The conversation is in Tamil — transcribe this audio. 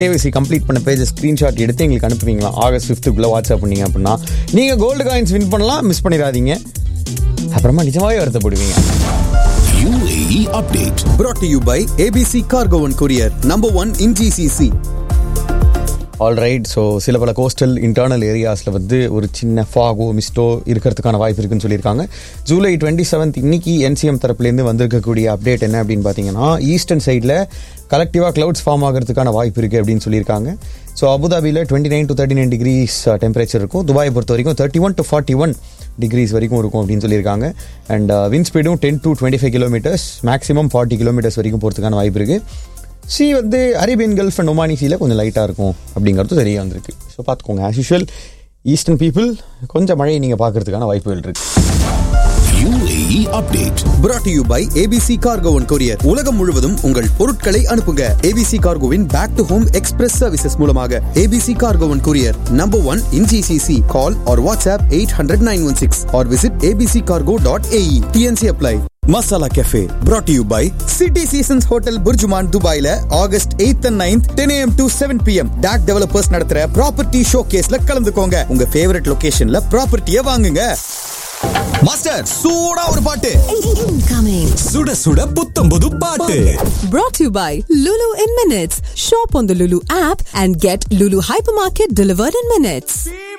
கேவிசி கம்ப்ளீட் பண்ண பேஜ் ஸ்க்ரீன்ஷாட் எடுத்து எங்களுக்கு அனுப்புவீங்களா ஆகஸ்ட் ஃபிஃப்த்துக்குள்ளே வாட்ஸ்அப் பண்ணீங்க அப்படின்னா நீங்கள் கோல்டு காயின்ஸ் வின் பண்ணலாம் மிஸ் பண்ணிடாதீங்க அப்புறமா நிஜமாவே வருத்தப்படுவீங்க UAE update. brought to you by ABC Cargo and Courier, number one in GCC. All right so சில பல கோஸ்டல் இன்டர்னல் ஏரியாஸில் வந்து ஒரு சின்ன ஃபாகோ மிஸ்டோ இருக்கிறதுக்கான வாய்ப்பு இருக்குன்னு சொல்லியிருக்காங்க ஜூலை டுவெண்ட்டி செவன்த் இன்னைக்கு என்சிஎம் தரப்புலேருந்து வந்திருக்கக்கூடிய அப்டேட் என்ன அப்படின்னு பார்த்தீங்கன்னா ஈஸ்டர்ன் சைடில் கலெக்டிவாக க்ளவுட்ஸ் ஃபார்ம் ஆகிறதுக்கான வாய்ப்பு இருக்குது அப்படின்னு சொல்லியிருக்காங்க ஸோ அபுதாபியில் twenty nine to thirty nine degrees temperature இருக்கும் துபாயை பொறுத்த வரைக்கும் thirty one to forty one degrees வரைக்கும் இருக்கும் அப்படின்னு சொல்லியிருக்காங்க அண்ட் வின் ஸ்பீடும் ten to twenty five kilometres maximum forty kilometres வரைக்கும் போகிறதுக்கான வாய்ப்பு இருக்குது சி வந்து அரேபியன் கல்ஃப் அண்ட் ஒமானி சீல கொஞ்சம் லைட்டாக இருக்கும் அப்படிங்கிறது தெரிய வந்திருக்கு ஸோ பார்த்துக்கோங்க ஆஸ் யூஷுவல் ஈஸ்டர்ன் பீப்புள் கொஞ்சம் மழையை நீங்கள் பார்க்கறதுக்கான வாய்ப்புகள் இருக்கு UAE update. brought to you by ABC Cargo and Courier. உலகம் முழுவதும் உங்கள் பொருட்களை அனுப்புங்க ABC Cargoவின் back to home express services மூலமாக ABC Cargo and Courier, number one in GCC. Call or WhatsApp 800-916 or visit abccargo.ae. TNC apply. Masala cafe brought to you by City Seasons Hotel BurJuman துபாயில August 8th and 9th 10 am to 7 pm டாக் டெவலப்பர்ஸ் நடத்துற ப்ராப்பர்ட்டி ஷோ கேஸ்ல கலந்துக்கோங்க உங்க ஃபேவரட் லொகேஷன்ல ப்ராப்பர்ட்டியை வாங்குங்க மாஸ்டர் சூடா ஒரு பாட்டு Incoming. சுட சுட புத்தம் புது பாட்டு Brought to you by Lulu in Minutes. Shop on the Lulu app and get Lulu Hypermarket delivered in minutes.